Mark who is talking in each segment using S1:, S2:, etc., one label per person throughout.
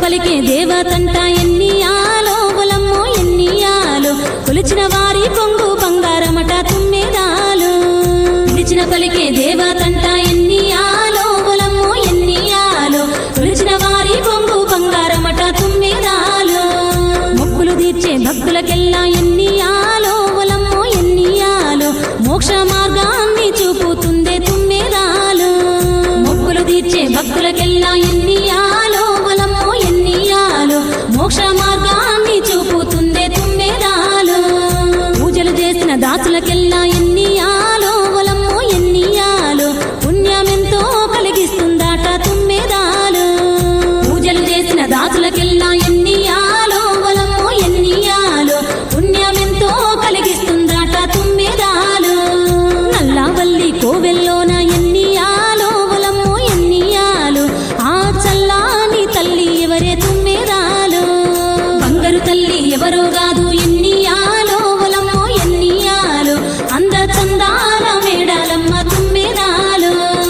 S1: పలికే దేవతంట ఎన్ని ఆలో బలమ్మో ఎన్ని ఆలో కొలిచిన వారి కొంగు బంగారమట తుమ్మెదాలు పిలిచిన పలికే దేవతంట ఎన్ని ఆలో బలమ్మో ఎన్ని ఆలో కొలిచిన వారి కొంగు బంగారమట తుమ్మెదాలు మొక్కులు తీర్చే భక్తులకెల్లా ఎన్ని ఆలో బలమ్మో ఎన్ని ఆలో మోక్ష మార్గాన్ని చూపుతుందే తుమ్మెదాలు మొక్కులు తీర్చే భక్తులకెల్లా ఎన్ని ఆలో బలమ్మో ఎన్ని ఆలో మోక్ష మార్గాన్ని చూపుతుందే తుమ్మెదాలు పూజలు చేసిన దాసులకెల్లా ఎన్ని ఆలో బలమ్మో ఎన్ని ఆలో పుణ్యమెంతో కలిగిస్తుందాట తుమ్మెదాలు పూజలు చేసిన దాసులకెల్లా ఎన్ని ఆలో బలమ్మో ఎన్ని ఆలో పుణ్యమెంతో కలిగిస్తుందాట తుమ్మెదాలు నల్లావల్లి కోవెల్లోన ఎన్ని ఆలో బలమ్మో ఎన్ని ఆలో ఆ చల్లాని తల్లి ఎవరే తుమ్మెదాలు బంగారు తల్లి ఎవరో కాదు ఎన్ని ఆలో బలమ్మో ఎన్ని ఆలో అంద చందాల మేడాలమ్మ తుమ్మెదాలు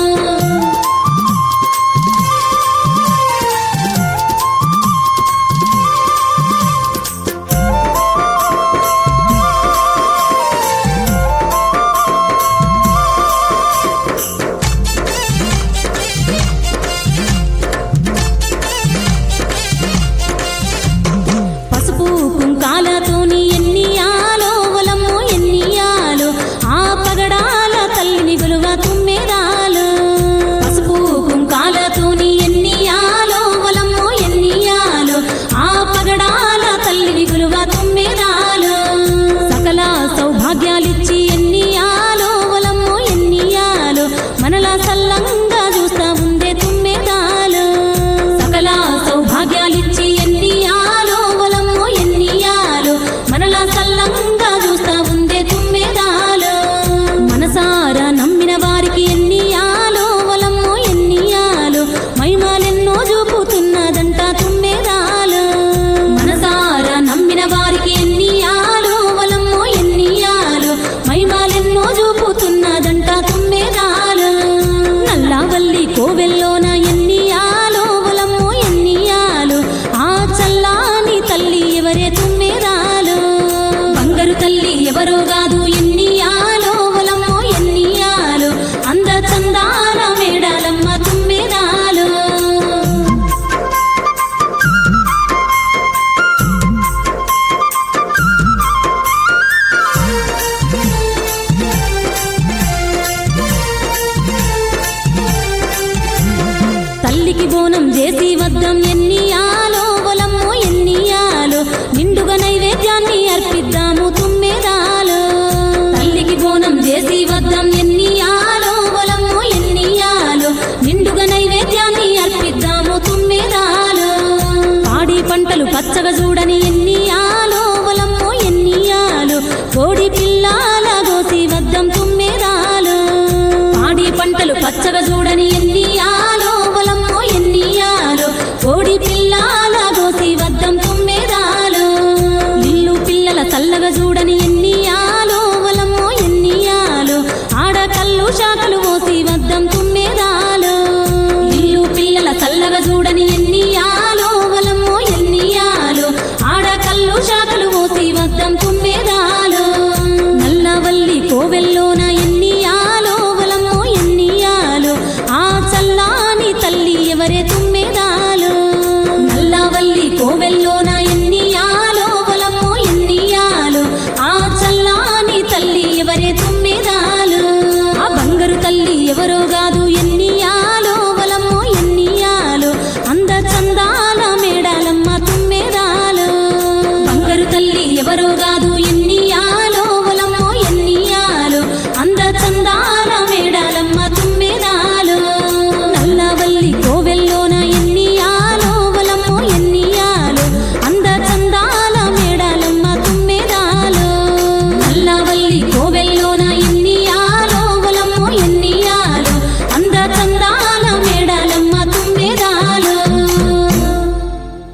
S1: పసుపు కుంకాలతోని ఎన్ని ఆలో వలమ్మో ఎన్ని ఆలో ఆ పగడాల తల్లిని గులువ తుమ్మెదాలు పసుపు కుంకాలతోని ఎన్ని ఆలో వలమ్మో ఎన్ని ఆలో ఆ పగడాల తల్లిని గులువ తుమ్మెదాలు సకల సౌభాగ్యాలిచ్చి ఎన్ని ఆలో వలమ్మో ఎన్ని ఆలో మనలా సల్లంగా చూస్తా ఉందే తుమ్మెదాలు సకల సౌభాగ్యాలిచ్చి ఎన్ని ఆలో వలమ్మో ఎన్ని ఆలో మనలా సల్లంగా చూస్తా ఉందే తుమ్మెదాలు మనసారా నమ్మిన వారికి ఎన్ని ఆలో వలమ్మో ఎన్ని ఆలో మైమాలెన్నో చూపుతున్నదంట తుమ్మెదాలు మనసారా నమ్మిన వారికి ఎన్ని ఆలో వలమ్మో ఎన్ని ఆలో మైమాలెన్నో చూపుతున్నదంట తుమ్మెదాలు నల్లావల్లి కోవెల్లోన ఎన్ని ఆలో వలమ్మో ఎన్ని ఆలో ఆ చల్లాని తల్లి ఎవరే తుమ్మెదాలు బంగారు తల్లి ఎవరో కాదు ఎన్ని ఆలో వలమ్మో ఎన్ని ఆలో అంద చందాల మేడాలమ్మ తుమ్మెదాలు తల్లికి బోనం చేసి వద్దం ఎన్ని ఆలో బలమ్మో ఎన్ని ఆలో నిండుగా నైవేద్యాన్ని అర్పిద్దాము తుమ్మెదాలు తల్లికి బోనం చేసి వద్దం ఎన్ని ఆలో బలమ్మో ఎన్ని ఆలో నిండుగా నైవేద్యాన్ని అర్పిద్దాము తుమ్మెదాలు పాడి పంటలు పచ్చగా చూడని ఎన్ని ఆలో బలమ్మో ఎన్ని ఆలో కోడి పిల్లాల గోసి వద్దం తుమ్మెదాలు పాడి పంటలు పచ్చగా చూడని ఎన్ని ఆలో బలమ్మో ఎన్ని ఆలో కోడి పిల్లాల గోసి వద్దం తుమ్మెదాలు ఇల్లు పిల్లల చల్లగా చూడని ఎన్ని